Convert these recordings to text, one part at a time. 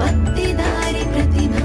ಪತ್ತೆದಾರಿ ಪ್ರತಿಭಾ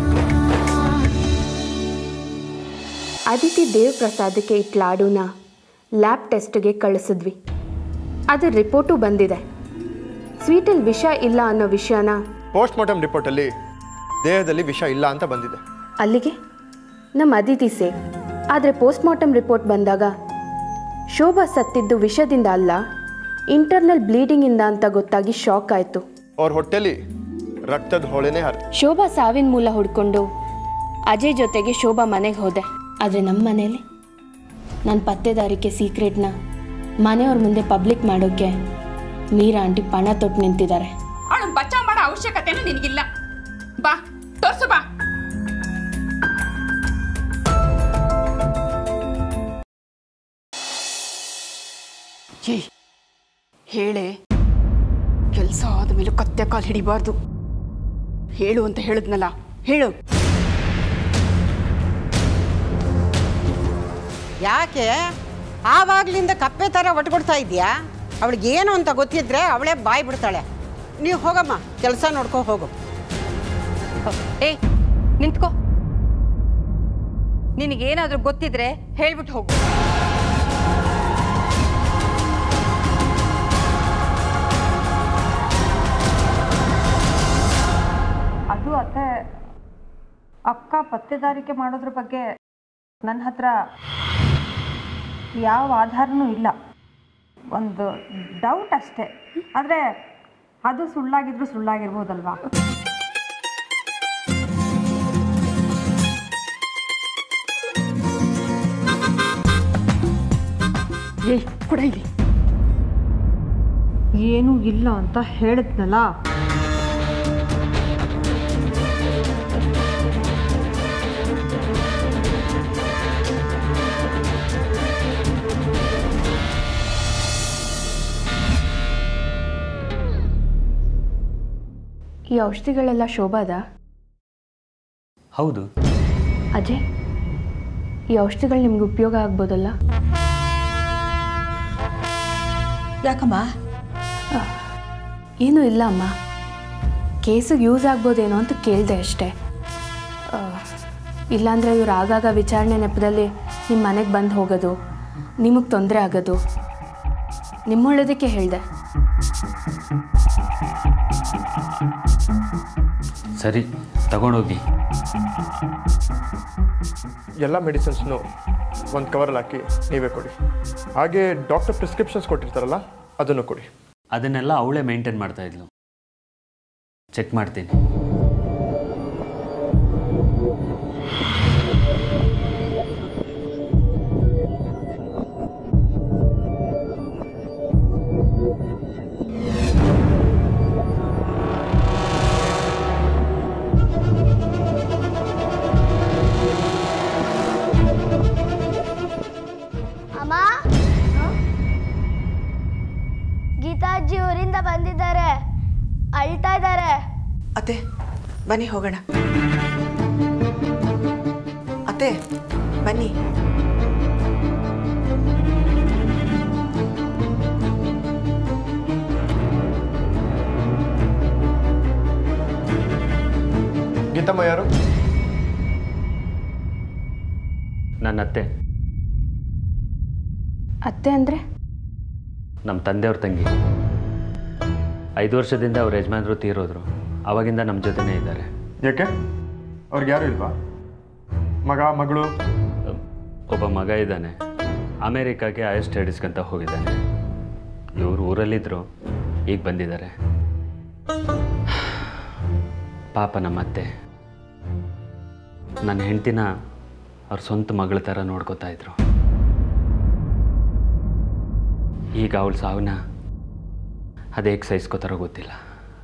ಅದಿತಿ ದೇವ್ ಪ್ರಸಾದಕ್ಕೆ ಇಟ್ಟ ಲಾಡುನ ಲ್ಯಾಬ್ ಟೆಸ್ಟ್ಗೆ ಕಳಿಸಿದ್ವಿ ಅದರ ರಿಪೋರ್ಟು ಬಂದಿದೆ ಸ್ವೀಟಲ್ಲಿ ವಿಷ ಇಲ್ಲ ಅನ್ನೋ ವಿಷಯನ ಪೋಸ್ಟ್ ಮಾರ್ಟಮ್ ರಿಪೋರ್ಟಲ್ಲಿ ದೇಹದಲ್ಲಿ ವಿಷ ಇಲ್ಲ ಅಂತ ಬಂದಿದೆ ಅಲ್ಲಿಗೆ ನಮ್ಮ ಅದಿತಿ ಸೇಫ್ ಆದರೆ ಪೋಸ್ಟ್ ಮಾರ್ಟಮ್ ರಿಪೋರ್ಟ್ ಬಂದಾಗ ಶೋಭಾ ಸತ್ತಿದ್ದು ವಿಷದಿಂದ ಅಲ್ಲ ಇಂಟರ್ನಲ್ ಬ್ಲೀಡಿಂಗಿಂದ ಅಂತ ಗೊತ್ತಾಗಿ ಶಾಕ್ ಆಯಿತು ಅವ್ರ ಹೊಟ್ಟೆಲಿ ರಕ್ತದ ಹೊಳೆನೇ ಹರಿದು ಶೋಭಾ ಸಾವಿನ ಮೂಲ ಹುಡ್ಕೊಂಡು ಅಜಯ್ ಜೊತೆಗೆ ಶೋಭಾ ಮನೆಗೆ ಹೋದೆ ಆದರೆ ನಮ್ಮ ಮನೇಲಿ ನನ್ನ ಪತ್ತೆದಾರಿಕೆ ಸೀಕ್ರೆಟ್ನ ಮನೆಯವ್ರ ಮುಂದೆ ಪಬ್ಲಿಕ್ ಮಾಡೋಕ್ಕೆ ಮೀರಾ ಆಂಟಿ ಪಣ ತೊಟ್ಟು ನಿಂತಿದ್ದಾರೆ ಅವಳು ಬಚಾವ್ ಮಾಡೋ ಅವಶ್ಯಕತೆನೂ ನಿನಗಿಲ್ಲ ಬಾ ತೋರ್ಸು ಬಾ ಏ ಹೇಳೆ ಕೆಲಸ ಆದಮೇಲೆ ಕತ್ತೆ ಕಾಲು ಹಿಡಿಬಾರ್ದು ಹೇಳು ಅಂತ ಹೇಳಿದ್ನಲ್ಲ ಹೇಳು ಯಾಕೆ ಆವಾಗ್ಲಿಂದ ಕಪ್ಪೆ ಥರ ಒಟ್ಕೊಡ್ತಾ ಇದೆಯಾ ಅವಳಿಗೆ ಏನು ಅಂತ ಗೊತ್ತಿದ್ರೆ ಅವಳೇ ಬಾಯಿ ಬಿಡ್ತಾಳೆ ನೀವು ಹೋಗಮ್ಮ ಕೆಲಸ ನೋಡ್ಕೊ ಹೋಗು ಏಯ್ ನಿಂತ್ಕೋ ನಿನಗೇನಾದ್ರೂ ಗೊತ್ತಿದ್ರೆ ಹೇಳ್ಬಿಟ್ಟು ಹೋಗು ಅದು ಅತ್ತೆ ಅಕ್ಕ ಪತ್ತೆದಾರಿಕೆ ಮಾಡೋದ್ರ ಬಗ್ಗೆ ನನ್ನ ಹತ್ರ ಯಾವ ಆಧಾರನೂ ಇಲ್ಲ ಒಂದು ಡೌಟ್ ಅಷ್ಟೇ ಆದರೆ ಅದು ಸುಳ್ಳಾಗಿದ್ರು ಸುಳ್ಳಾಗಿರ್ಬೋದಲ್ವಾ ಏಯ್ ಕೊಡ ಇಲ್ಲಿ ಏನೂ ಇಲ್ಲ ಅಂತ ಹೇಳಿದ್ನಲ್ಲ ಈ ಔಷಧಿಗಳೆಲ್ಲ ಶೋಭಾದ ಹೌದು ಅಜಯ್ ಈ ಔಷಧಿಗಳು ನಿಮ್ಗೆ ಉಪಯೋಗ ಆಗ್ಬೋದಲ್ಲ ಯಾಕಮ್ಮ ಏನೂ ಇಲ್ಲ ಅಮ್ಮ ಕೇಸಿಗೆ ಯೂಸ್ ಆಗ್ಬೋದೇನೋ ಅಂತ ಕೇಳಿದೆ ಅಷ್ಟೇ ಆ, ಇಲ್ಲಾಂದರೆ ಇವ್ರು ಆಗಾಗ ವಿಚಾರಣೆ ನೆಪದಲ್ಲಿ ನಿಮ್ಮ ಮನೆಗೆ ಬಂದು ಹೋಗೋದು ನಿಮಗೆ ತೊಂದರೆ ಆಗೋದು ನಿಮ್ಮೊಳ್ಳೇದಕ್ಕೆ ಹೇಳಿದೆ ಸರಿ ತಗೊಂಡೋಗಿ ಎಲ್ಲ ಮೆಡಿಸಿನ್ಸ್ನು ಒಂದು ಕವರಲ್ಲಿ ಹಾಕಿ ನೀವೇ ಕೊಡಿ ಹಾಗೆ ಡಾಕ್ಟರ್ ಪ್ರಿಸ್ಕ್ರಿಪ್ಷನ್ಸ್ ಕೊಟ್ಟಿರ್ತಾರಲ್ಲ ಅದನ್ನು ಕೊಡಿ ಅದನ್ನೆಲ್ಲ ಅವಳೇ ಮೇಂಟೈನ್ ಮಾಡ್ತಾ ಇದ್ಲು ಚೆಕ್ ಮಾಡ್ತೀನಿ ಅಮ್ಮ ಗೀತಾಜಿ ಊರಿಂದ ಬಂದಿದ್ದಾರೆ ಅಳ್ತಾ ಇದ್ದಾರೆ ಅತ್ತೆ ಬನ್ನಿ ಹೋಗೋಣ ಅತ್ತೆ ಬನ್ನಿ ಗೀತಮ್ಮ ಯಾರು ನನ್ನ ಅತ್ತೆ ಅತ್ತೆ ಅಂದರೆ ನಮ್ಮ ತಂದೆಯವ್ರ ತಂಗಿ ಐದು ವರ್ಷದಿಂದ ಅವ್ರ ಯಜಮಾನ್ರು ತೀರೋದ್ರು ಅವಾಗಿಂದ ನಮ್ಮ ಜೊತೆನೇ ಇದ್ದಾರೆ ಯಾಕೆ ಅವ್ರಿಗೆ ಯಾರು ಇಲ್ವಾ ಮಗ ಮಗಳು ಒಬ್ಬ ಮಗ ಇದ್ದಾನೆ ಅಮೇರಿಕಾಗೆ ಹೈಯರ್ ಸ್ಟಡೀಸ್ಗಂತ ಹೋಗಿದ್ದಾನೆ ಇವರು ಊರಲ್ಲಿದ್ದರು ಈಗ ಬಂದಿದ್ದಾರೆ ಪಾಪ ನಮ್ಮತ್ತೆ ನನ್ನ ಹೆಂಡ್ತಿನ ಅವ್ರ ಸ್ವಂತ ಮಗಳ ಥರ ನೋಡ್ಕೋತಾ ಇದ್ರು ಈಗ ಅವಳ ಸಾವನ್ನ ಅದೇಗೆ ಸಹಿಸ್ಕೋತಾರೋ ಗೊತ್ತಿಲ್ಲ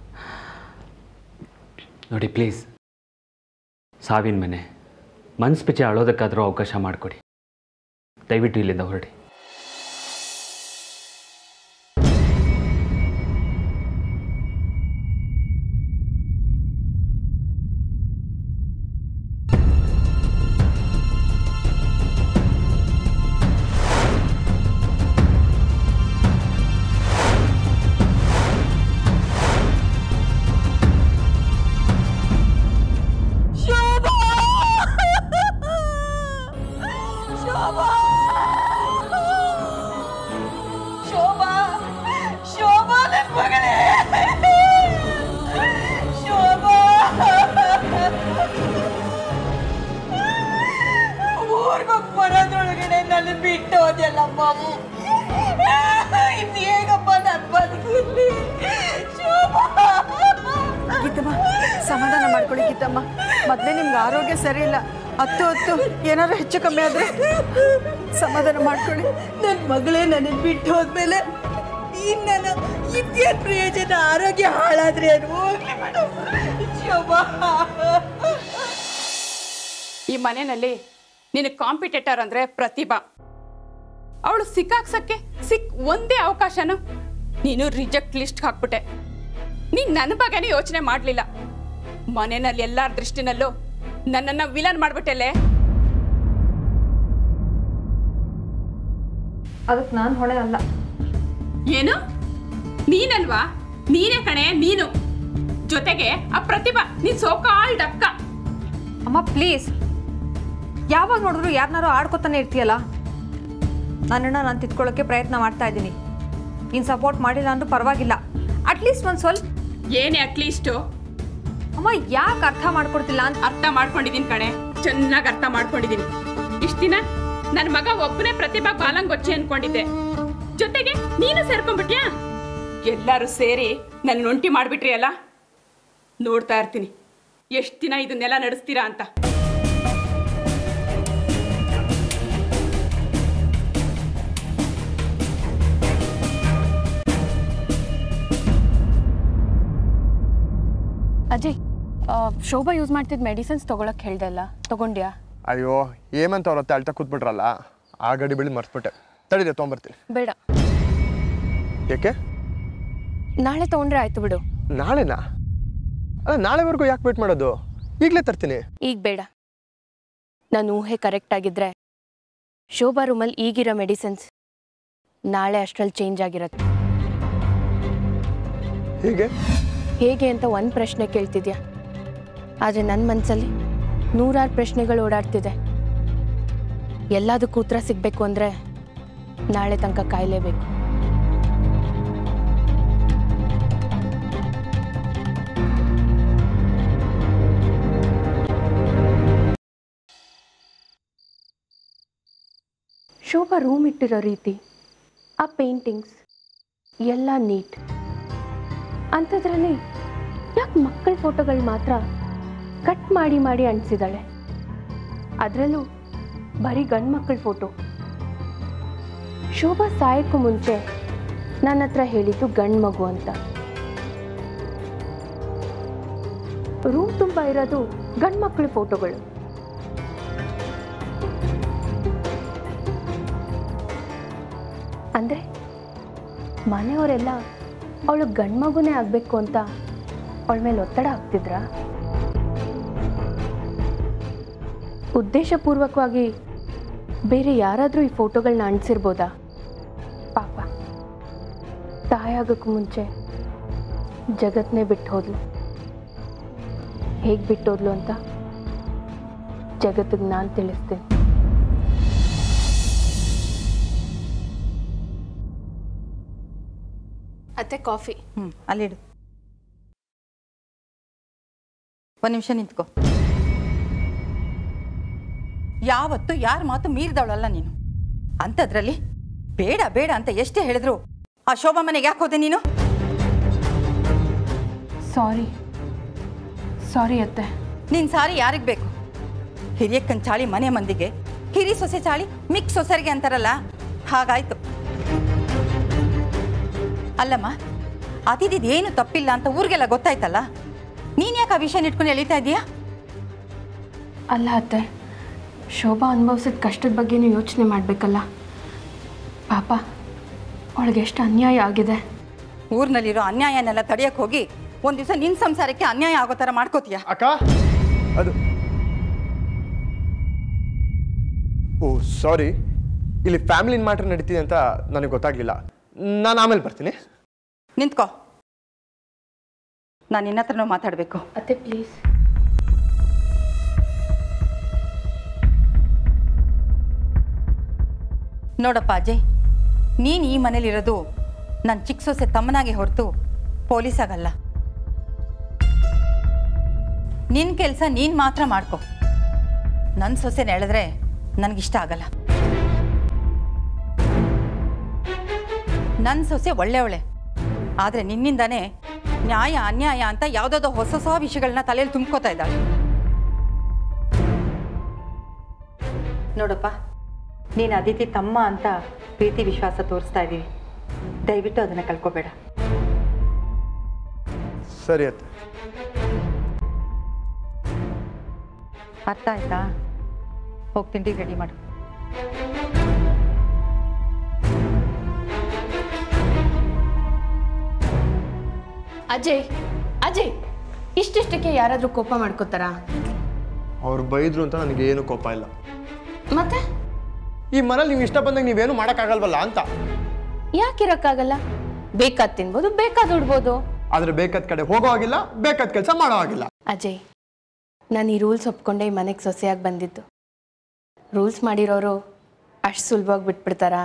ನೋಡಿ ಪ್ಲೀಸ್ ಸಾವಿನ ಮನೆ ಮನ್ಸು ಬಿಚ್ಚಿ ಅಳೋದಕ್ಕಾದರೂ ಅವಕಾಶ ಮಾಡಿಕೊಡಿ ದಯವಿಟ್ಟು ಇಲ್ಲಿಂದ ಹೊರಡಿ ನನ್ನ ಬಿಟ್ಟು ಹೋದೆಲ್ಲಮ್ಮ ಇನ್ನು ಹೇಗಪ್ಪ ನನ್ನ ಬದುಕಿರ್ಲಿ ಗೀತಮ್ಮ ಸಮಾಧಾನ ಮಾಡ್ಕೊಳ್ಳಿ ಗೀತಮ್ಮ ಮೊದಲೇ ನಿಮ್ಗೆ ಆರೋಗ್ಯ ಸರಿ ಇಲ್ಲ ಹತ್ತು ಹತ್ತು ಏನಾದ್ರು ಹೆಚ್ಚು ಕಮ್ಮಿ ಆದ್ರೆ ಸಮಾಧಾನ ಮಾಡ್ಕೊಳ್ಳಿ ನನ್ನ ಮಗಳೇ ನನಗೆ ಬಿಟ್ಟು ಹೋದ್ಮೇಲೆ ಇನ್ನು ನನ್ನ ಇದ್ಯಾನ್ ಪ್ರಯೋಜನ ಆರೋಗ್ಯ ಹಾಳಾದ್ರೆ ಏನು ಹೋಗ್ಲಿ ಮೇಡಮ್ ಶೋಭಾ ಈ ಮನೆಯಲ್ಲಿ ನಿನಗೆ ಕಾಂಪಿಟೇಟರ್ ಅಂದರೆ ಪ್ರತಿಭಾ ಅವಳು ಸಿಕ್ಕಾಕ್ಸಕ್ಕೆ ಸಿಕ್ ಒಂದೇ ಅವಕಾಶನ ನೀನು ರಿಜೆಕ್ಟ್ ಲಿಸ್ಟ್ ಹಾಕ್ಬಿಟ್ಟೆ ನೀನು ನನ್ನ ಬಗ್ಗೆನೇ ಯೋಚನೆ ಮಾಡಲಿಲ್ಲ ಮನೆಯಲ್ಲಿ ಎಲ್ಲರ ದೃಷ್ಟಿನಲ್ಲೂ ನನ್ನನ್ನು ವಿಲನ್ ಮಾಡ್ಬಿಟ್ಟೆಲೆ ಅದಕ್ಕೆ ನಾನು ಹೊಣೆ ಅಲ್ಲ ಏನು ನೀನಲ್ವಾ ನೀನೇ ಕಣೆ ನೀನು ಜೊತೆಗೆ ಆ ಪ್ರತಿಭಾ ನೀನ್ ಸೋಕಾಲ್ಡ್ ಅಕ್ಕ ಅಮ್ಮ ಪ್ಲೀಸ್ ಯಾವಾಗ ನೋಡಿದ್ರು ಯಾರನ್ನಾರು ಆಡ್ಕೊತಾನೆ ಇರ್ತೀಯಲ್ಲ ನನ್ನನ್ನು ನಾನು ತಿದ್ಕೊಳ್ಳೋಕ್ಕೆ ಪ್ರಯತ್ನ ಮಾಡ್ತಾ ಇದ್ದೀನಿ ನೀನು ಸಪೋರ್ಟ್ ಮಾಡಿಲ್ಲ ಅಂದ್ರೂ ಪರವಾಗಿಲ್ಲ ಅಟ್ಲೀಸ್ಟ್ ಒಂದು ಸ್ವಲ್ಪ ಏನೇ ಅಟ್ಲೀಸ್ಟು ಅಮ್ಮ ಯಾಕೆ ಅರ್ಥ ಮಾಡ್ಕೊಡ್ತಿಲ್ಲ ಅಂತ ಅರ್ಥ ಮಾಡ್ಕೊಂಡಿದ್ದೀನಿ ಕಣೆ ಚೆನ್ನಾಗಿ ಅರ್ಥ ಮಾಡ್ಕೊಂಡಿದ್ದೀನಿ ಇಷ್ಟ ದಿನ ನನ್ನ ಮಗ ಒಬ್ಬನೇ ಪ್ರತಿಭಾ ಬಾಲಂಗೊಚ್ಚೆ ಅನ್ಕೊಂಡಿದ್ದೆ ಜೊತೆಗೆ ನೀನು ಸೇರ್ಕೊಂಡ್ಬಿಟ್ಯಾ ಎಲ್ಲರೂ ಸೇರಿ ನನ್ನ ನೊಂಟಿ ಮಾಡ್ಬಿಟ್ರಿ ಅಲ್ಲ ನೋಡ್ತಾ ಇರ್ತೀನಿ ಎಷ್ಟು ದಿನ ಇದನ್ನೆಲ್ಲ ನಡೆಸ್ತೀರಾ ಅಂತ ಅಜಯ್ ಆ, ಶೋಭಾ ಯೂಸ್ ಮಾಡ್ತಿದ್ದ ಮೆಡಿಸಿನ್ಸ್ ತೊಗೊಳಕ್ಕೆ ಹೇಳ್ದೆ ಅಲ್ಲ ತೊಗೊಂಡ್ಯಾ ಅಯ್ಯೋ ಹೇಮಂತ್ ಅವ್ರ ಹತ್ತೆ ಅಳ್ತಾ ಕೂತ್ಬಿಟ್ರಲ್ಲ ಆ ಗಡಿ ಬೆಳಿ ಮರ್ಸ್ಬಿಟ್ಟೆ ತಡೀರಿ ತೊಗೊಂಬರ್ತೀನಿ ಬೇಡ ಯಾಕೆ ನಾಳೆ ತೊಗೊಂಡ್ರೆ ಆಯ್ತು ಬಿಡು ನಾಳೆನಾ ಅಲ್ಲ ನಾಳೆವರೆಗೂ ಯಾಕೆ ವೇಟ್ ಮಾಡೋದು ಈಗಲೇ ತರ್ತೀನಿ ಈಗ ಬೇಡ ನನ್ನ ಊಹೆ ಕರೆಕ್ಟ್ ಆಗಿದ್ರೆ ಶೋಭಾ ರೂಮಲ್ಲಿ ಈಗಿರೋ ಮೆಡಿಸಿನ್ಸ್ ನಾಳೆ ಅಷ್ಟರಲ್ಲಿ ಚೇಂಜ್ ಆಗಿರತ್ತೆ ಹೀಗೆ ಹೇಗೆ ಅಂತ ಒಂದು ಪ್ರಶ್ನೆ ಕೇಳ್ತಿದ್ಯಾ ಆದರೆ ನನ್ನ ಮನಸ್ಸಲ್ಲಿ ನೂರಾರು ಪ್ರಶ್ನೆಗಳು ಓಡಾಡ್ತಿದೆ ಎಲ್ಲದಕ್ಕೂ ಉತ್ತರ ಸಿಗಬೇಕು ಅಂದರೆ ನಾಳೆ ತನಕ ಕಾಯಲೇಬೇಕು ಶೋಭಾ ರೂಮ್ ಇಟ್ಟಿರೋ ರೀತಿ ಆ ಪೇಂಟಿಂಗ್ಸ್ ಎಲ್ಲ ನೀಟ್ ಅಂಥದ್ರಲ್ಲಿ ಯಾಕೆ ಮಕ್ಕಳ ಫೋಟೋಗಳು ಮಾತ್ರ ಕಟ್ ಮಾಡಿ ಮಾಡಿ ಅಂಟಿಸಿದಾಳೆ ಅದರಲ್ಲೂ ಬರೀ ಗಂಡು ಮಕ್ಕಳ ಫೋಟೋ ಶೋಭಾ ಸಾಯಕ್ಕೂ ಮುಂಚೆ ನನ್ನ ಹತ್ರ ಹೇಳಿದ್ದು ಗಂಡು ಮಗು ಅಂತ ರೂಮ್ ತುಂಬ ಇರೋದು ಗಂಡು ಮಕ್ಕಳ ಫೋಟೋಗಳು ಅಂದರೆ ಮನೆಯವರೆಲ್ಲ ಅವಳು ಗಂಡು ಮಗುನೇ ಆಗಬೇಕು ಅಂತ ಅವಳ ಮೇಲೆ ಒತ್ತಡ ಹಾಕ್ತಿದ್ರಾ ಉದ್ದೇಶಪೂರ್ವಕವಾಗಿ ಬೇರೆ ಯಾರಾದರೂ ಈ ಫೋಟೋಗಳನ್ನ ಅಂಟಿಸಿರ್ಬೋದಾ ಪಾಪ ತಾಯಾಗಕ್ಕೂ ಮುಂಚೆ ಜಗತ್ನೇ ಬಿಟ್ಟು ಹೋದ್ಲು ಹೇಗೆ ಬಿಟ್ಟೋದ್ಲು ಅಂತ ಜಗತ್ತಿಗೆ ನಾನು ತಿಳಿಸ್ತೀನಿ ಅತ್ತೆ ಕಾಫಿ ಹ್ಞೂ ಅಲ್ಲಿಡು ಒಂದು ನಿಮಿಷ ನಿಂತ್ಕೋ ಯಾವತ್ತು ಯಾರ ಮಾತು ಮೀರಿದವಳಲ್ಲ ನೀನು ಅಂಥದ್ರಲ್ಲಿ ಬೇಡ ಬೇಡ ಅಂತ ಎಷ್ಟೇ ಹೇಳಿದ್ರು ಆ ಶೋಭಾ ಮನೆಗೆ ಯಾಕೆ ಹೋದೆ ನೀನು ಸಾರಿ ಸಾರಿ ಅತ್ತೆ ನಿನ್ ಸಾರಿ ಯಾರಿಗೆ ಬೇಕು ಹಿರಿಯಕ್ಕನ್ ಚಾಳಿ ಮನೆ ಮಂದಿಗೆ ಹಿರಿ ಸೊಸೆ ಚಾಳಿ ಮಿಕ್ ಸೊಸೆರಿಗೆ ಅಂತಾರಲ್ಲ ಹಾಗಾಯ್ತು ಅಲ್ಲಮ್ಮ ಅತಿಥಿದ್ ಏನು ತಪ್ಪಿಲ್ಲ ಅಂತ ಊರಿಗೆಲ್ಲ ಗೊತ್ತಾಯ್ತಲ್ಲ ನೀನ್ ಯಾಕೆ ಆ ವಿಷಯ ಇಟ್ಕೊಂಡು ಎಳಿತಾ ಇದೀಯಾ ಅಲ್ಲ ಅತ್ತೆ ಶೋಭಾ ಅನುಭವಿಸಿದ ಕಷ್ಟದ ಬಗ್ಗೆನೂ ಯೋಚನೆ ಮಾಡಬೇಕಲ್ಲ ಪಾಪ ಅವಳಿಗೆ ಎಷ್ಟು ಅನ್ಯಾಯ ಆಗಿದೆ ಊರಿನಲ್ಲಿರೋ ಅನ್ಯಾಯನೆಲ್ಲ ತಡೆಯಕ್ಕೆ ಹೋಗಿ ಒಂದ್ ದಿವಸ ನಿನ್ ಸಂಸಾರಕ್ಕೆ ಅನ್ಯಾಯ ಆಗೋ ಥರ ಮಾಡ್ಕೋತೀಯ ಅಕ್ಕ ಅದು ಓ ಸಾರಿ ಇಲ್ಲಿ ಫ್ಯಾಮಿಲಿ ಮ್ಯಾಟ್ರ್ ನಡೀತಿದೆ ಅಂತ ನನಗೆ ಗೊತ್ತಾಗ್ಲಿಲ್ಲ ನಾನು ಆಮೇಲೆ ಬರ್ತೀನಿ ನಿಂತ್ಕೋ ನಾನು ನಿನ್ನ ಹತ್ರನೂ ಮಾತಾಡಬೇಕು ಅತ್ತೆ ಪ್ಲೀಸ್ ನೋಡಪ್ಪ ಅಜಯ್ ನೀನು ಈ ಮನೇಲಿರೋದು ನನ್ನ ಚಿಕ್ಕ ಸೊಸೆ ತಮ್ಮನಾಗೆ ಹೊರತು ಪೊಲೀಸ್ ಆಗಲ್ಲ ನಿನ್ನ ಕೆಲಸ ನೀನು ಮಾತ್ರ ಮಾಡ್ಕೊ ನನ್ನ ಸೊಸೆನ ಎಳೆದ್ರೆ ನನಗಿಷ್ಟ ಆಗಲ್ಲ ನನ್ನ ಸೊಸೆ ಒಳ್ಳೆಯವಳೆ ಆದರೆ ನಿನ್ನಿಂದಾನೇ ನ್ಯಾಯ ಅನ್ಯಾಯ ಅಂತ ಯಾವುದಾದ್ರೂ ಹೊಸ ಹೊಸ ವಿಷಯಗಳನ್ನ ತಲೆಯಲ್ಲಿ ತುಂಬ್ಕೋತಾ ಇದ್ದಾಳೆ ನೋಡಪ್ಪ ನೀನು ಅದಿತಿ ತಮ್ಮ ಅಂತ ಪ್ರೀತಿ ವಿಶ್ವಾಸ ತೋರಿಸ್ತಾ ಇದ್ದೀವಿ ದಯವಿಟ್ಟು ಅದನ್ನು ಕಳ್ಕೊಬೇಡ ಸರಿ ಅತ್ತೆ ಅರ್ಥ ಆಯ್ತಾ ಹೋಗಿ ತಿಂಡಿ ರೆಡಿ ಮಾಡು ಅಜಯ್ ಅಜಯ್ ಇಷ್ಟಿಷ್ಟಕ್ಕೆ ಯಾರಾದರೂ ಕೋಪ ಮಾಡ್ಕೋತಾರಾ ಅವ್ರು ಬೈದ್ರು ಅಂತ ನನಗೇನು ಕೋಪ ಇಲ್ಲ ಮತ್ತೆ ಈ ಮನೇಲಿ ನೀವು ಇಷ್ಟ ಬಂದಾಗ ನೀವೇನು ಮಾಡೋಕ್ಕಾಗಲ್ವಲ್ಲ ಅಂತ ಯಾಕಿರಕ್ಕಾಗಲ್ಲ ಬೇಕಾದ್ ತಿನ್ಬೋದು ಬೇಕಾದ್ ಉಡ್ಬೋದು ಆದ್ರೆ ಬೇಕಾದ ಕಡೆ ಹೋಗೋ ಆಗಿಲ್ಲ ಬೇಕಾದ ಕೆಲಸ ಮಾಡೋ ಆಗಿಲ್ಲ ಅಜಯ್ ನಾನು ಈ ರೂಲ್ಸ್ ಒಪ್ಕೊಂಡೆ ಈ ಮನೆಗೆ ಸೊಸೆಯಾಗಿ ಬಂದಿದ್ದು ರೂಲ್ಸ್ ಮಾಡಿರೋರು ಅಷ್ಟು ಸುಲಭವಾಗಿ ಬಿಟ್ಬಿಡ್ತಾರಾ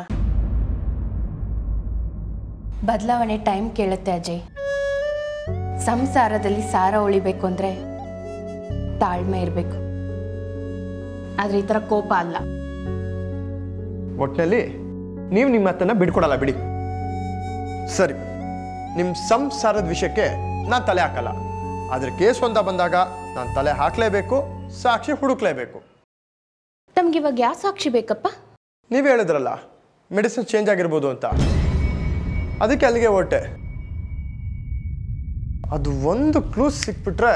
ಬದಲಾವಣೆ ಟೈಮ್ ಕೇಳುತ್ತೆ ಅಜಯ್ ಸಂಸಾರದಲ್ಲಿ ಸಾರ ಉಳಿಬೇಕು ಅಂದರೆ ತಾಳ್ಮೆ ಇರಬೇಕು ಆದರೆ ಈ ಥರ ಕೋಪ ಅಲ್ಲ ಒಟ್ಟಿನಲ್ಲಿ ನೀವು ನಿಮ್ಮ ಮಾತನ್ನ ಬಿಡ್ಕೊಡಲ್ಲ ಬಿಡಿ ಸರಿ ನಿಮ್ಮ ಸಂಸಾರದ ವಿಷಯಕ್ಕೆ ನಾನು ತಲೆ ಹಾಕಲ್ಲ ಆದ್ರೆ ಕೇಸ್ ಒಂದ ಬಂದಾಗ ನಾನು ತಲೆ ಹಾಕಲೇಬೇಕು ಸಾಕ್ಷಿ ಹುಡುಕ್ಲೇಬೇಕು ತಮ್ಗೆ ಇವಾಗ ಯಾವ ಸಾಕ್ಷಿ ಬೇಕಪ್ಪ ನೀವು ಹೇಳಿದ್ರಲ್ಲ ಮೆಡಿಸಿನ್ ಚೇಂಜ್ ಆಗಿರ್ಬೋದು ಅಂತ ಅದಕ್ಕೆ ಅಲ್ಲಿಗೆ ಹೊರಟೆ ಅದು ಒಂದು ಕ್ಲೂಸ್ ಸಿಕ್ಬಿಟ್ರೆ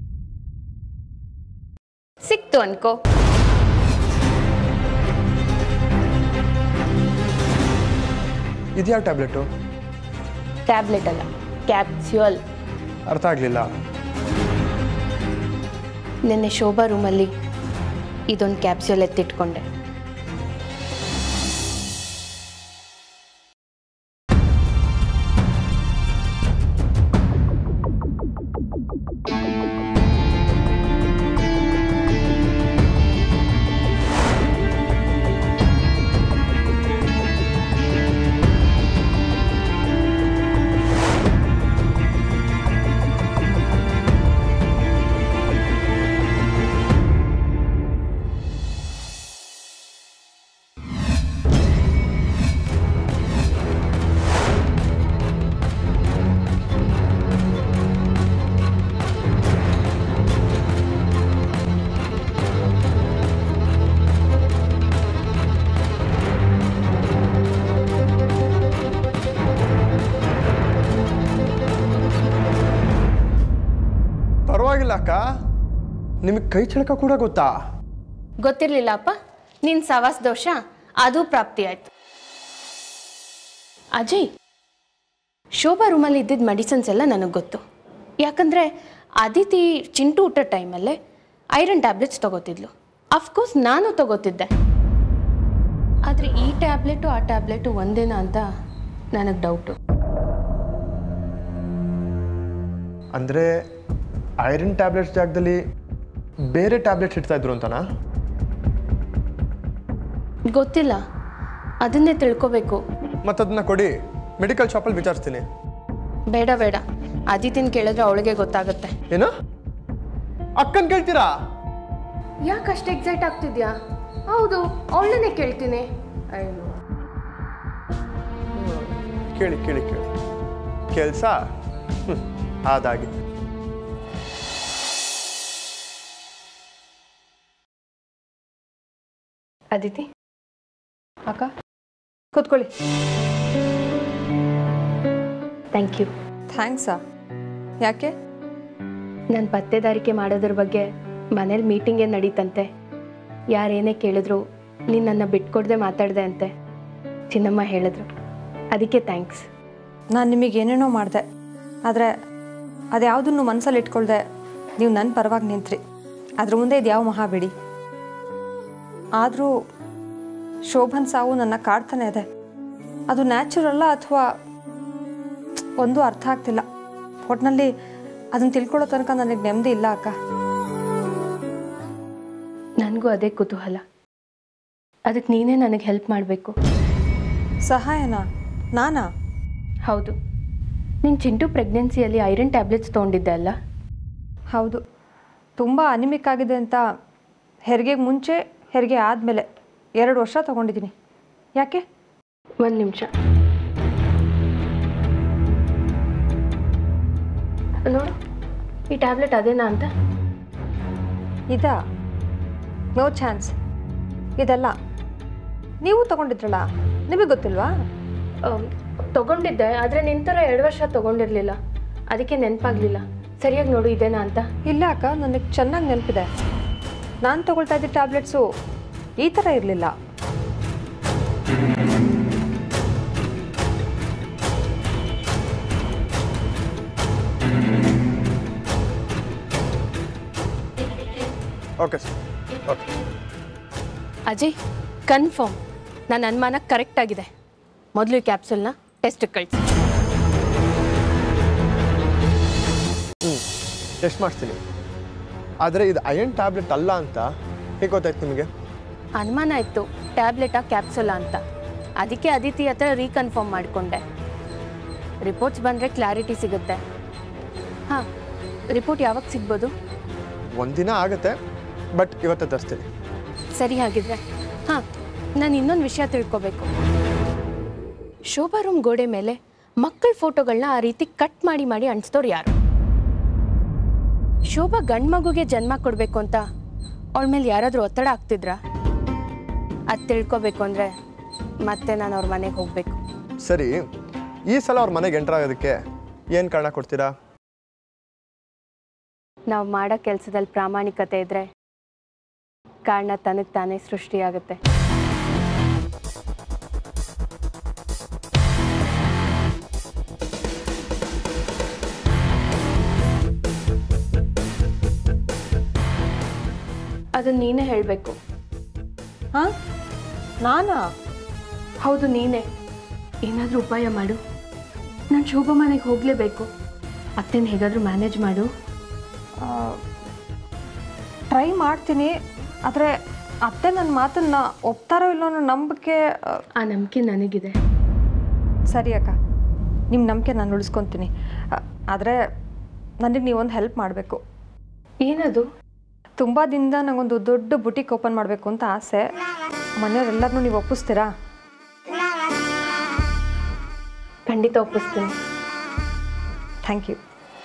ಸಿಕ್ತು ಅನ್ಕೋ ಇದ್ಯಾವ ಟ್ಯಾಬ್ಲೆಟು ಟ್ಯಾಬ್ಲೆಟ್ ಅಲ್ಲ ಕ್ಯಾಪ್ಸ್ಯೂಲ್ ಅರ್ಥ ಆಗಲಿಲ್ಲ ನಿನ್ನೆ ಶೋಭಾ ರೂಮಲ್ಲಿ ಇದೊಂದು ಕ್ಯಾಪ್ಸ್ಯೂಲ್ ಎತ್ತಿಟ್ಕೊಂಡೆ ಪರವಾಗಿಲ್ಲ ಅಕ್ಕ ನಿಮಗೆ ಕೈ ಚಳಕ ಕೂಡ ಗೊತ್ತಾ ಗೊತ್ತಿರಲಿಲ್ಲ ಅಪ್ಪ ನಿನ್ನ ಸವಾಸ್ ದೋಷ ಅದು ಪ್ರಾಪ್ತಿ ಆಯ್ತು ಅಜಯ್ ಶೋಭಾ ರೂಮಲ್ಲಿ ಇದ್ದಿದ್ದ ಮೆಡಿಸಿನ್ಸ್ ಎಲ್ಲ ನನಗೆ ಗೊತ್ತು ಯಾಕಂದರೆ ಅದಿತಿ ಚಿಂಟು ಊಟ ಟೈಮಲ್ಲೇ ಐರನ್ ಟ್ಯಾಬ್ಲೆಟ್ಸ್ ತಗೋತಿದ್ಲು ಅಫ್ಕೋರ್ಸ್ ನಾನು ತಗೋತಿದ್ದೆ ಆದರೆ ಈ ಟ್ಯಾಬ್ಲೆಟು ಆ ಟ್ಯಾಬ್ಲೆಟು ಒಂದೇನಾ ಅಂತ ನನಗೆ ಡೌಟು ಅಂದರೆ ಐರನ್ ಟ್ಯಾಬ್ಲೆಟ್ಸ್ ಜಾಗದಲ್ಲಿ ಬೇರೆ ಟ್ಯಾಬ್ಲೆಟ್ಸ್ ಇಡ್ತಾ ಇದ್ರು ಅಂತನಾ ಗೊತ್ತಿಲ್ಲ ಅದನ್ನೇ ತಿಳ್ಕೊಬೇಕು ಮತ್ತದನ್ನ ಕೊಡಿ ಮೆಡಿಕಲ್ ಶಾಪಲ್ಲಿ ವಿಚಾರಿಸ್ತೀನಿ ಬೇಡ ಬೇಡ ಅದಿತಿನ ಕೇಳಿದ್ರೆ ಅವಳಿಗೆ ಗೊತ್ತಾಗುತ್ತೆ ಏನು ಅಕ್ಕನ್ ಕೇಳ್ತೀರಾ ಯಾಕೆ ಅಷ್ಟು ಎಕ್ಸೈಟ್ ಆಗ್ತಿದ್ಯಾ ಹೌದು ಅವಳನ್ನೇ ಕೇಳ್ತೀನಿ ಅಯ್ಯೋ ಕೇಳಿ ಕೇಳಿ ಕೇಳಿ ಕೆಲಸ ಆದಾಗಿ ಅದಿತಿ ಅಕ್ಕ ಕೂತ್ಕೊಳ್ಳಿ ಥ್ಯಾಂಕ್ ಯು ಥ್ಯಾಂಕ್ಸಾ ಯಾಕೆ ನಾನು ಪತ್ತೆದಾರಿಕೆ ಮಾಡೋದ್ರ ಬಗ್ಗೆ ಮನೇಲಿ ಮೀಟಿಂಗ್ ಏನು ನಡೀತಂತೆ ಯಾರೇನೇ ಕೇಳಿದ್ರು ನೀನು ನನ್ನ ಬಿಟ್ಕೊಡ್ದೆ ಮಾತಾಡಿದೆ ಅಂತೆ ಚಿನ್ನಮ್ಮ ಹೇಳಿದ್ರು ಅದಕ್ಕೆ ಥ್ಯಾಂಕ್ಸ್ ನಾನು ನಿಮಗೆ ಏನೇನೋ ಮಾಡಿದೆ ಆದರೆ ಅದ್ಯಾವುದನ್ನು ಮನಸ್ಸಲ್ಲಿ ಇಟ್ಕೊಳ್ದೆ ನೀವು ನನ್ನ ಪರವಾಗಿ ನಿಂತ್ರಿ ಅದ್ರ ಮುಂದೆ ಇದು ಯಾವ ಮಹಾಬಿಡಿ ಆದರೂ ಶೋಭನ್ ಸಾವು ನನ್ನ ಕಾಡ್ತಾನೆ ಇದೆ ಅದು ನ್ಯಾಚುರಲ್ಲ ಅಥವಾ ಒಂದು ಅರ್ಥ ಆಗ್ತಿಲ್ಲ ಒಟ್ಟಿನಲ್ಲಿ ಅದನ್ನು ತಿಳ್ಕೊಳ್ಳೋ ತನಕ ನನಗೆ ನೆಮ್ಮದಿ ಇಲ್ಲ ಅಕ್ಕ ನನಗೂ ಅದೇ ಕುತೂಹಲ ಅದಕ್ಕೆ ನೀನೇ ನನಗೆ ಹೆಲ್ಪ್ ಮಾಡಬೇಕು ಸಹಾಯನಾ ನಾನಾ ಹೌದು ನೀನು ಚಿಂಟು ಪ್ರೆಗ್ನೆನ್ಸಿಯಲ್ಲಿ ಐರನ್ ಟ್ಯಾಬ್ಲೆಟ್ಸ್ ತೊಗೊಂಡಿದ್ದೆ ಅಲ್ಲ ಹೌದು ತುಂಬ ಅನಿಮಿಕ್ ಆಗಿದೆ ಅಂತ ಹೆರಿಗೆಗೆ ಮುಂಚೆ ಹೆರಿಗೆ ಆದಮೇಲೆ ಎರಡು ವರ್ಷ ತೊಗೊಂಡಿದ್ದೀನಿ ಯಾಕೆ ಒಂದು ನಿಮಿಷ ನೋಡು ಈ ಟ್ಯಾಬ್ಲೆಟ್ ಅದೇನಾ ಅಂತ ಇದಾ ನೋ ಚಾನ್ಸ್ ಇದಲ್ಲ ನೀವು ತಗೊಂಡಿದ್ರಲ್ಲ ನಿಮಗೆ ಗೊತ್ತಿಲ್ವಾ ಆಮ್, ತಗೊಂಡಿದ್ದೆ ಆದರೆ ನಿನ್ನ ಥರ ಎರಡು ವರ್ಷ ತಗೊಂಡಿರಲಿಲ್ಲ ಅದಕ್ಕೆ ನೆನಪಾಗಲಿಲ್ಲ ಸರಿಯಾಗಿ ನೋಡು ಇದೇನಾ ಅಂತ ಇಲ್ಲ ಅಕ್ಕ ನನಗೆ ಚೆನ್ನಾಗಿ ನೆನಪಿದೆ ನಾನು ತಗೊಳ್ತಾ ಇದ್ದ ಟ್ಯಾಬ್ಲೆಟ್ಸು ಈ ಥರ ಇರಲಿಲ್ಲ okay sir okay Ajay confirm ನನ್ನ ಅನುಮಾನ ಕರೆಕ್ಟ್ ಆಗಿದೆ ಮೊದಲು ಈ ಕ್ಯಾಪ್ಸೂಲ್ನ ಟೆಸ್ಟಿಗೆ ಕಳಿಸಿ ಹ್ಞೂ ಟೆಸ್ಟ್ ಮಾಡಿಸ್ತೀನಿ ಆದರೆ ಇದು ಅಯನ್ ಟ್ಯಾಬ್ಲೆಟ್ ಅಲ್ಲ ಅಂತ ಹೇಗೆ ಗೊತ್ತಾಯ್ತು ನಿಮಗೆ ಅನುಮಾನ ಇತ್ತು ಟ್ಯಾಬ್ಲೆಟಾ ಕ್ಯಾಪ್ಸೂಲಾ ಅಂತ ಅದಕ್ಕೆ ಅದಿತಿ ಹತ್ರ ರೀಕನ್ಫರ್ಮ್ ಮಾಡಿಕೊಂಡೆ ರಿಪೋರ್ಟ್ಸ್ ಬಂದರೆ ಕ್ಲಾರಿಟಿ ಸಿಗುತ್ತೆ ಹಾಂ ರಿಪೋರ್ಟ್ ಯಾವಾಗ ಸಿಗ್ಬೋದು ಒಂದಿನ ಆಗುತ್ತೆ ಬಟ್ ಇವತ್ತೇ ತರಿಸ್ತೀನಿ ಸರಿ ಹಾಗಿದ್ರೆ ಹಾಂ ನಾನು ಇನ್ನೊಂದು ವಿಷಯ ತಿಳ್ಕೊಬೇಕು ಶೋಭಾ ರೂಮ್ ಗೋಡೆ ಮೇಲೆ ಮಕ್ಕಳ ಫೋಟೋಗಳನ್ನ ಆ ರೀತಿ ಕಟ್ ಮಾಡಿ ಮಾಡಿ ಅಂಟಿಸ್ದವ್ರು ಯಾರು ಶೋಭಾ ಗಂಡು ಮಗುಗೆ ಜನ್ಮ ಕೊಡಬೇಕು ಅಂತ ಅವಳ ಮೇಲೆ ಯಾರಾದರೂ ಒತ್ತಡ ಆಗ್ತಿದ್ರಾ ಅದು ತಿಳ್ಕೊಬೇಕು ಅಂದರೆ ಮತ್ತೆ ನಾನು ಅವ್ರ ಮನೆಗೆ ಹೋಗಬೇಕು ಸರಿ ಈ ಸಲ ಅವ್ರ ಮನೆಗೆ ಎಂಟರ್ ಆಗೋದಕ್ಕೆ ಏನು ಕಾರಣ ಕೊಡ್ತೀರಾ ನಾವು ಮಾಡೋ ಕೆಲಸದಲ್ಲಿ ಪ್ರಾಮಾಣಿಕತೆ ಇದ್ದರೆ ಕಾರಣ ತನಗೆ ತಾನೇ ಸೃಷ್ಟಿಯಾಗುತ್ತೆ ಅದು ನೀನೇ ಹೇಳಬೇಕು ಹಾಂ ನಾನಾ ಹೌದು ನೀನೇ ಏನಾದರೂ ಉಪಾಯ ಮಾಡು ನಾನು ಶೋಭಾ ಮನೆಗೆ ಹೋಗಲೇಬೇಕು ಅತ್ತೆನ ಹೇಗಾದರೂ ಮ್ಯಾನೇಜ್ ಮಾಡು ಟ್ರೈ ಮಾಡ್ತೀನಿ ಆದರೆ ಅತ್ತೆ ನನ್ನ ಮಾತನ್ನ ಒಪ್ತಾರೋ ಇಲ್ಲೋ ಅನ್ನೋ ನಂಬಿಕೆ ಆ, ಆ ನಂಬಿಕೆ ನನಗಿದೆ ಸರಿ ಅಕ್ಕ ನಿಮ್ಮ ನಂಬಿಕೆ ನಾನು ಉಳಿಸ್ಕೊತೀನಿ ಆದರೆ ನನಗೆ ನೀವೊಂದು ಹೆಲ್ಪ್ ಮಾಡಬೇಕು ಏನದು ತುಂಬ ದಿನದ ನನಗೊಂದು ದೊಡ್ಡ ಬುಟಿಕ್ ಓಪನ್ ಮಾಡಬೇಕು ಅಂತ ಆಸೆ ಮನೆಯವರೆಲ್ಲರನ್ನೂ ನೀವು ಒಪ್ಪಿಸ್ತೀರಾ ಖಂಡಿತ ಒಪ್ಪಿಸ್ತೀನಿ ಥ್ಯಾಂಕ್ ಯು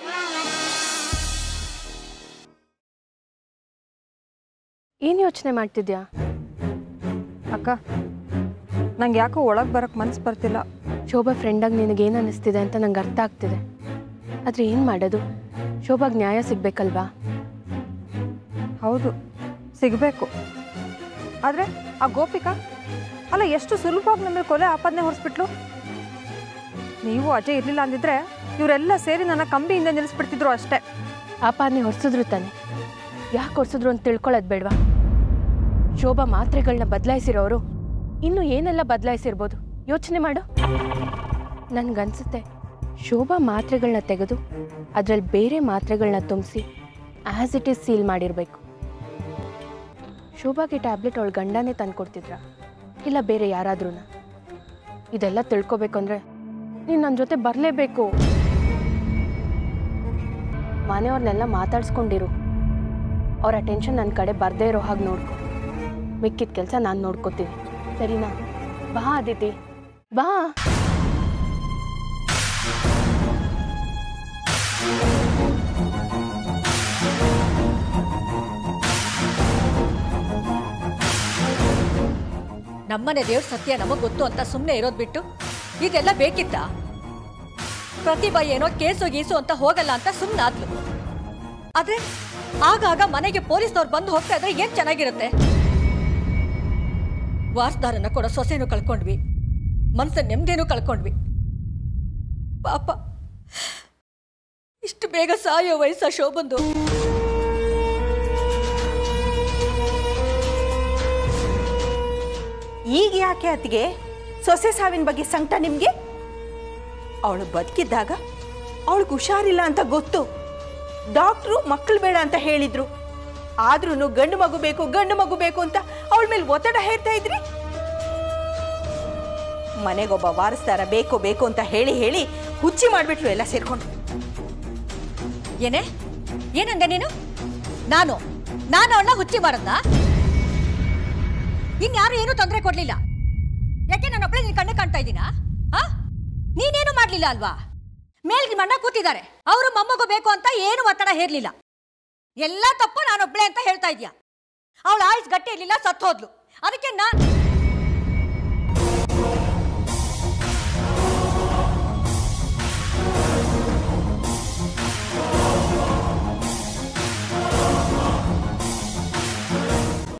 ಏನು ಯೋಚನೆ ಮಾಡ್ತಿದ್ಯಾ ಅಕ್ಕ ನಂಗೆ ಯಾಕೋ ಒಳಗೆ ಬರೋಕ್ಕೆ ಮನ್ಸು ಬರ್ತಿಲ್ಲ ಶೋಭಾ ಫ್ರೆಂಡಾಗಿ ನಿನಗೇನು ಅನ್ನಿಸ್ತಿದೆ ಅಂತ ನಂಗೆ ಅರ್ಥ ಆಗ್ತಿದೆ ಆದರೆ ಏನು ಮಾಡೋದು ಶೋಭಾಗೆ ನ್ಯಾಯ ಸಿಗಬೇಕಲ್ವಾ ಹೌದು ಸಿಗಬೇಕು ಆದರೆ ಆ ಗೋಪಿಕಾ ಅಲ್ಲ ಎಷ್ಟು ಸುಲಭವಾಗಿ ನಮ್ಮ ಮೇಲೆ ಕೊಲೆ ಆಪಾದನೆ ಹೊರಿಸ್ಬಿಟ್ಲು ನೀವು ಅಜಯ್ ಇರಲಿಲ್ಲ ಅಂದಿದ್ರೆ ಇವರೆಲ್ಲ ಸೇರಿ ನನ್ನ ಕಂಬಿಯಿಂದ ನಿಲ್ಲಿಸ್ಬಿಡ್ತಿದ್ರು ಅಷ್ಟೇ ಆಪಾದನೆ ಹೊರಿಸಿದ್ರು ತಾನೆ ಯಾಕೆ ಹೊರಿಸಿದ್ರು ಅಂತ ತಿಳ್ಕೊಳ್ಳೋದು ಬೇಡವಾ ಶೋಭಾ ಮಾತ್ರೆಗಳನ್ನ ಬದಲಾಯಿಸಿರೋರು ಇನ್ನು ಏನೆಲ್ಲ ಬದಲಾಯಿಸಿರ್ಬೋದು ಯೋಚನೆ ಮಾಡು ನನಗನ್ಸುತ್ತೆ ಶೋಭಾ ಮಾತ್ರೆಗಳನ್ನ ತೆಗೆದು ಅದರಲ್ಲಿ ಬೇರೆ ಮಾತ್ರೆಗಳನ್ನ ತುಂಬಿಸಿ ಆ್ಯಸ್ ಇಟ್ ಈಸ್ ಸೀಲ್ ಮಾಡಿರಬೇಕು ಶೋಭಾಗೆ ಟ್ಯಾಬ್ಲೆಟ್ ಅವಳ ಗಂಡನೇ ತಂದ್ಕೊಡ್ತಿದ್ರ ಇಲ್ಲ ಬೇರೆ ಯಾರಾದ್ರೂ ಇದೆಲ್ಲ ತಿಳ್ಕೊಬೇಕು ಅಂದರೆ ನೀನು ನನ್ನ ಜೊತೆ ಬರಲೇಬೇಕು ಮನೆಯವ್ರನ್ನೆಲ್ಲ ಮಾತಾಡ್ಸ್ಕೊಂಡಿರು ಅವ್ರ ಅಟೆನ್ಷನ್ ನನ್ನ ಕಡೆ ಬರದೇ ಇರೋ ಹಾಗೆ ನೋಡ್ಕೊ ಮಿಕ್ಕಿದ ಕೆಲಸ ನಾನು ನೋಡ್ಕೋತೀನಿ ಸರಿನಾ ಬಾ ಅದಿತಿ ಬಾ ನಮ್ಮನೆ ದೇವ್ರ ಸತ್ಯ ನಮಗ್ ಗೊತ್ತು ಅಂತ ಸುಮ್ಮನೆ ಇರೋದ್ ಬಿಟ್ಟು ಇದೆಲ್ಲ ಬೇಕಿತ್ತ ಪ್ರತಿಭಾ ಏನೋ ಕೇಸು ಗೀಸು ಅಂತ ಹೋಗಲ್ಲ ಅಂತ ಸುಮ್ಮನಾದ್ಲು ಆದ್ರೆ ಆಗಾಗ ಮನೆಗೆ ಪೊಲೀಸ್ನವ್ರು ಬಂದು ಹೋಗ್ತಾ ಇದ್ರೆ ಏನ್ ಚೆನ್ನಾಗಿರುತ್ತೆ ವಾರಸ್ದಾರನ್ನ ಕೊಡೋ ಸೊಸೆನೂ ಕಳ್ಕೊಂಡ್ವಿ ಮನ್ಸ ನೆಮ್ಮದಿನೂ ಕಳ್ಕೊಂಡ್ವಿ ಪಾಪ ಇಷ್ಟು ಬೇಗ ಸಾಯೋ ವಯಸ್ಸ ಶೋಭಂದು ಈಗ ಯಾಕೆ ಅತ್ತಿಗೆ ಸೊಸೆ ಸಾವಿನ ಬಗ್ಗೆ ಸಂಕಟ ನಿಮಗೆ ಅವಳು ಬದುಕಿದ್ದಾಗ ಅವಳಿಗೆ ಹುಷಾರಿಲ್ಲ ಅಂತ ಗೊತ್ತು ಡಾಕ್ಟ್ರು ಮಕ್ಕಳು ಬೇಡ ಅಂತ ಹೇಳಿದ್ರು ಆದ್ರೂ ಗಂಡು ಮಗು ಬೇಕು ಗಂಡು ಮಗು ಬೇಕು ಅಂತ ಅವಳ ಮೇಲೆ ಒತ್ತಡ ಹೇರ್ತಾ ಇದ್ರಿ ಮನೆಗೊಬ್ಬ ವಾರಸ್ದಾರ ಬೇಕು ಬೇಕು ಅಂತ ಹೇಳಿ ಹೇಳಿ ಹುಚ್ಚಿ ಮಾಡಿಬಿಟ್ರು ಎಲ್ಲ ಸೇರ್ಕೊಂಡು ಏನೇ ಏನಂದೆ ನೀನು ನಾನು ನಾನು ಅವಳನ್ನ ಹುಚ್ಚಿ ಮಾಡದ್ನ ಇನ್ಯಾರು ಏನೂ ತೊಂದರೆ ಕೊಡ್ಲಿಲ್ಲ ಯಾಕೆ ನನ್ನ ಒಬ್ಬಳೆ ನಿನ್ ಕಣ್ಣೆ ಕಾಣ್ತಾ ಇದ್ದೀನಾ ಆ ನೀನೇನು ಮಾಡ್ಲಿಲ್ಲ ಅಲ್ವಾ ಮೇಲ್ಗೆ ಮಣ್ಣ ಕೂತಿದ್ದಾರೆ ಅವರು ಮೊಮ್ಮಗು ಬೇಕು ಅಂತ ಏನು ಒತ್ತಡ ಹೇರ್ಲಿಲ್ಲ ಎಲ್ಲ ತಪ್ಪು ನಾನೊಬ್ಳೆ ಅಂತ ಹೇಳ್ತಾ ಇದ್ಯಾ ಅವಳ ಆಯ್ಸ್ ಗಟ್ಟಿ ಇರ್ಲಿಲ್ಲ ಸತ್ತು ಹೋದ್ಲು ಅದಕ್ಕೆ ನಾನು